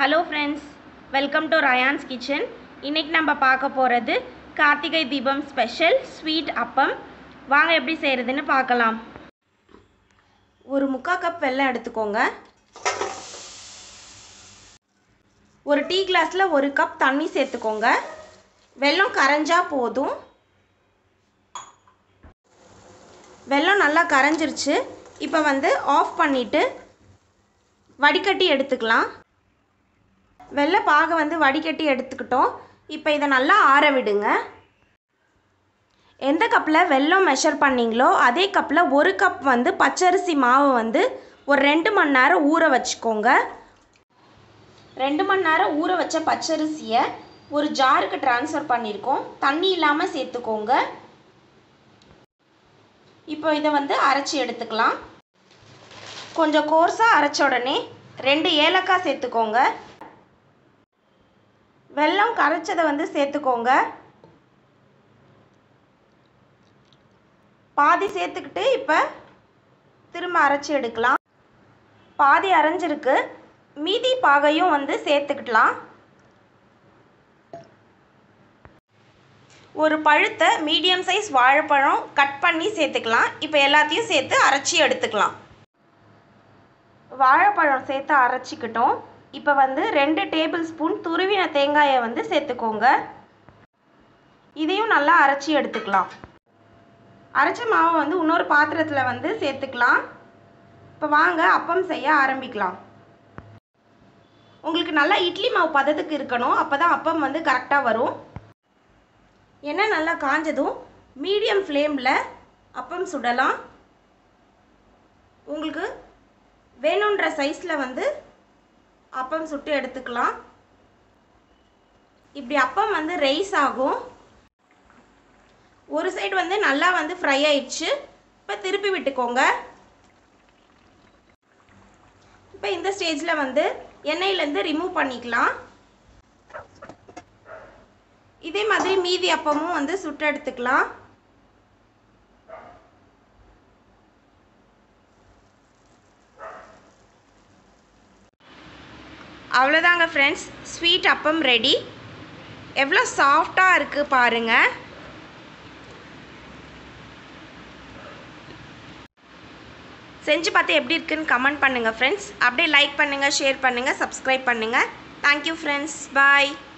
hello friends welcome to Rayan's kitchen இன்னைக்கு நம்ம பார்க்க போகிறது கார்த்திகை தீபம் ஸ்பெஷல் ஸ்வீட் அப்பம் வாங்க எப்படி செய்கிறதுன்னு பார்க்கலாம் ஒரு முக்கால் கப் வெல்லம் எடுத்துக்கோங்க ஒரு டீ கிளாஸில் ஒரு கப் தண்ணி சேர்த்துக்கோங்க வெல்லம் கரைஞ்சா போதும் வெல்லம் நல்லா கரைஞ்சிருச்சு இப்போ வந்து ஆஃப் பண்ணிவிட்டு வடிகட்டி எடுத்துக்கலாம் வெள்ளை பாகை வந்து வடிகட்டி எடுத்துக்கிட்டோம் இப்போ இதை நல்லா ஆற விடுங்க எந்த கப்பில் வெல்லம் மெஷர் பண்ணீங்களோ அதே கப்பில் ஒரு கப் வந்து பச்சரிசி மாவு வந்து ஒரு ரெண்டு மணி நேரம் ஊற வச்சுக்கோங்க ரெண்டு மணி நேரம் ஊற வச்ச பச்சரிசியை ஒரு ஜாருக்கு ட்ரான்ஸ்ஃபர் பண்ணியிருக்கோம் தண்ணி இல்லாமல் சேர்த்துக்கோங்க இப்போ இதை வந்து அரைச்சி எடுத்துக்கலாம் கொஞ்சம் கோர்ஸாக அரைச்ச உடனே ரெண்டு ஏலக்காய் சேர்த்துக்கோங்க வெல்லம் கரைச்சதை வந்து சேர்த்துக்கோங்க பாதி சேர்த்துக்கிட்டு இப்போ திரும்ப அரைச்சி எடுக்கலாம் பாதி அரைஞ்சிருக்கு மீதி பாகையும் வந்து சேர்த்துக்கிட்டலாம் ஒரு பழுத்த மீடியம் சைஸ் வாழைப்பழம் கட் பண்ணி சேர்த்துக்கலாம் இப்போ எல்லாத்தையும் சேர்த்து அரைச்சி எடுத்துக்கலாம் வாழைப்பழம் சேர்த்து அரைச்சிக்கிட்டோம் இப்போ வந்து ரெண்டு டேபிள் ஸ்பூன் துருவின தேங்காயை வந்து சேர்த்துக்கோங்க இதையும் நல்லா அரைச்சி எடுத்துக்கலாம் அரைச்ச மாவை வந்து இன்னொரு பாத்திரத்தில் வந்து சேர்த்துக்கலாம் இப்போ வாங்க அப்பம் செய்ய ஆரம்பிக்கலாம் உங்களுக்கு நல்லா இட்லி மாவு பதத்துக்கு இருக்கணும் அப்போ தான் அப்பம் வந்து கரெக்டாக வரும் எண்ணெய் நல்லா காஞ்சதும் மீடியம் ஃப்ளேமில் அப்பம் சுடலாம் உங்களுக்கு வேணுன்ற சைஸில் வந்து அப்பம் சுட்டு எடுத்துக்கலாம் இப்படி அப்பம் வந்து ரைஸ் ஆகும் ஒரு சைடு வந்து நல்லா வந்து ஃப்ரை ஆயிடுச்சு இப்போ திருப்பி விட்டுக்கோங்க இப்போ இந்த ஸ்டேஜில் வந்து எண்ணெயிலேருந்து ரிமூவ் பண்ணிக்கலாம் இதே மாதிரி மீதி அப்பமும் வந்து சுட்டு எடுத்துக்கலாம் அவ்வளோதாங்க ஃப்ரெண்ட்ஸ் ஸ்வீட் அப்பம் ரெடி எவ்வளோ சாஃப்டாக இருக்குது பாருங்கள் செஞ்சு பார்த்து எப்படி இருக்குன்னு கமெண்ட் பண்ணுங்கள் ஃப்ரெண்ட்ஸ் அப்படியே லைக் பண்ணுங்கள் ஷேர் பண்ணுங்கள் சப்ஸ்கிரைப் பண்ணுங்கள் தேங்க்யூ ஃப்ரெண்ட்ஸ் பாய்